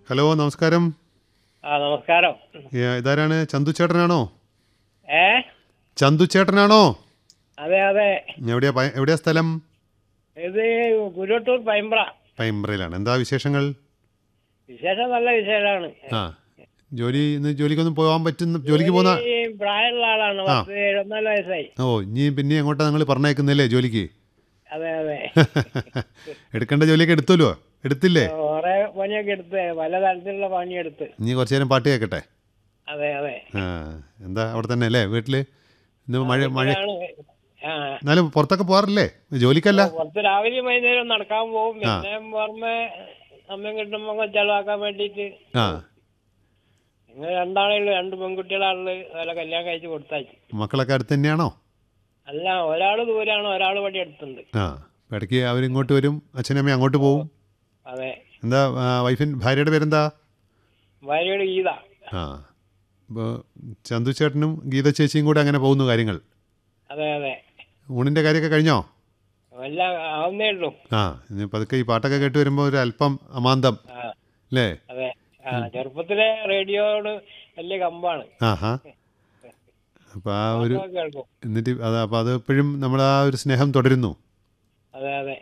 Hello നമസ്കാരം ആ നമസ്കാരം ഏ, ഇതാരാണ് ചന്തു ചേട്ടനാണോ ഏ ചന്തു ചേട്ടനാണോ അതെ അതെ എവിടെയാ പ- എവിടെയാ സ്ഥലം ഇത് കുരുട്ടൂർ പൈമ്പ്ര പൈമ്പ്രയിലാണ് എന്താ വിശേഷങ്ങൾ വിശേഷം നല്ല വിശേഷമാണ് ആ ജോലി ഇന്ന് ജോലിക്കൊന്നും പോകാൻ പറ്റുന്ന ജോലിക്ക് പോകുന്ന ഈ പ്രായമുള്ള ആളാണ് പത്ത് എഴുപത്തിനാല് വയസ്സായി ഓ ഇനി പിന്നെ എങ്ങോട്ടാ നിങ്ങൾ പറഞ്ഞേക്കുന്നില്ലേ ജോലിക്ക് അതെ അതെ എടുക്കേണ്ട ജോലിയൊക്കെ എടുത്തല്ലോ എടുത്തില്ലേ കുറെ പണിയൊക്കെ എടുത്ത് പല തരത്തിലുള്ള പണിയെടുത്ത് ഇനി കുറച്ചു നേരം പാട്ട് കേൾക്കട്ടെ അതെ അതെ ആ എന്താ അവിടെ തന്നെ അല്ലേ വീട്ടിൽ ഇന്ന് മഴ മഴ ഇതാണ്. ആ എന്നാലും പുറത്തൊക്കെ പോകാറില്ലേ ജോലിക്കല്ല പുറത്ത് രാവിലെയും വൈകുന്നേരം നടക്കാൻ പോകും പിന്നെ പുറമെ സമയം കിട്ടുമ്പോ ചെലവാക്കാൻ വേണ്ടിയിട്ട് ആ നിങ്ങൾ രണ്ടാളേ ഉള്ളൂ രണ്ട് പെൺകുട്ടികളാണുള്ളത് അതുപോലെ കല്യാണം കഴിച്ച് കൊടുത്തയച്ചു മക്കളൊക്കെ അടുത്ത് തന്നെയാണോ അല്ല ഒരാള് ദൂരാണ് ഒരാള് പടി അടുത്തുണ്ട് ആ അപ്പോൾ ഇടയ്ക്ക് അവരിങ്ങോട്ട് വരും അച്ഛനും അമ്മയും അങ്ങോട്ട് പോകും അതെ എന്താ ആ, വൈഫിൻ ഭാര്യയുടെ പേരെന്താ ഭാര്യയുടെ ഗീത ആ ഇപ്പോൾ ചന്തു ചേട്ടനും ഗീത ചേച്ചിയും കൂടെ അങ്ങനെ പോകുന്നു കാര്യങ്ങൾ അതെ അതെ ഊണിൻ്റെ കാര്യമൊക്കെ കഴിഞ്ഞോ എല്ലാം ആവുന്നേ ഉള്ളൂ ആ ഇനി പതുക്കെ ഈ പാട്ടൊക്കെ കേട്ട് വരുമ്പോൾ ഒരു അല്പം അമാന്തം ആ അല്ലേ അതെ ആ ചെറുപ്പത്തിലെ റേഡിയോയോട് വലിയ കമ്പാണ് ആഹാ അപ്പോൾ ആ ഒരു അതൊക്കെ കേൾക്കും എന്നിട്ട് അത് അപ്പോൾ അത് എപ്പോഴും നമ്മൾ ആ ഒരു സ്നേഹം തുടരുന്നു അതെ അതെ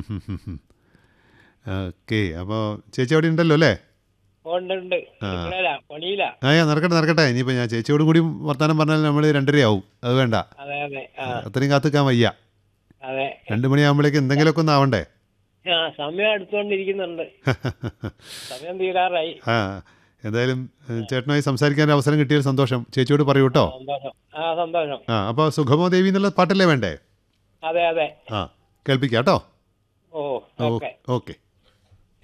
ഓക്കെ അപ്പോൾ ചേച്ചി അവിടെ ഉണ്ടല്ലോ അല്ലേ ഉണ്ട് ഉണ്ട് നിങ്ങളല്ല പണിയില്ല ആ ആ, നടക്കട്ടെ നടക്കട്ടെ ഇനിയിപ്പോൾ ഞാൻ ചേച്ചിയോട് കൂടി വർത്തമാനം പറഞ്ഞാൽ നമ്മൾ രണ്ടരയാവും അത് വേണ്ട അതെ അതെ ആ അത്രയും കാത്തുക്കാൻ വയ്യ അതെ രണ്ട് മണിയാകുമ്പോഴേക്ക് എന്തെങ്കിലുമൊക്കെ ഒന്ന് ആവണ്ടേ ആ സമയം അടുത്തുകൊണ്ടിരിക്കുന്നുണ്ട് സമയം തീരാറായി ആ എന്തായാലും ഏഹ്, ചേട്ടനുമായി സംസാരിക്കാൻ ഒരു അവസരം കിട്ടിയ സന്തോഷം ചേച്ചിയോട് പറയൂ കേട്ടോ സന്തോഷം ആ സന്തോഷം ആ അപ്പോൾ സുഖമോ ദേവി എന്നുള്ള പാട്ടല്ലേ വേണ്ടേ അതെ അതെ ആ കേൾപ്പിക്കാം കേട്ടോ ഓ ഓക്കെ ഓക്കെ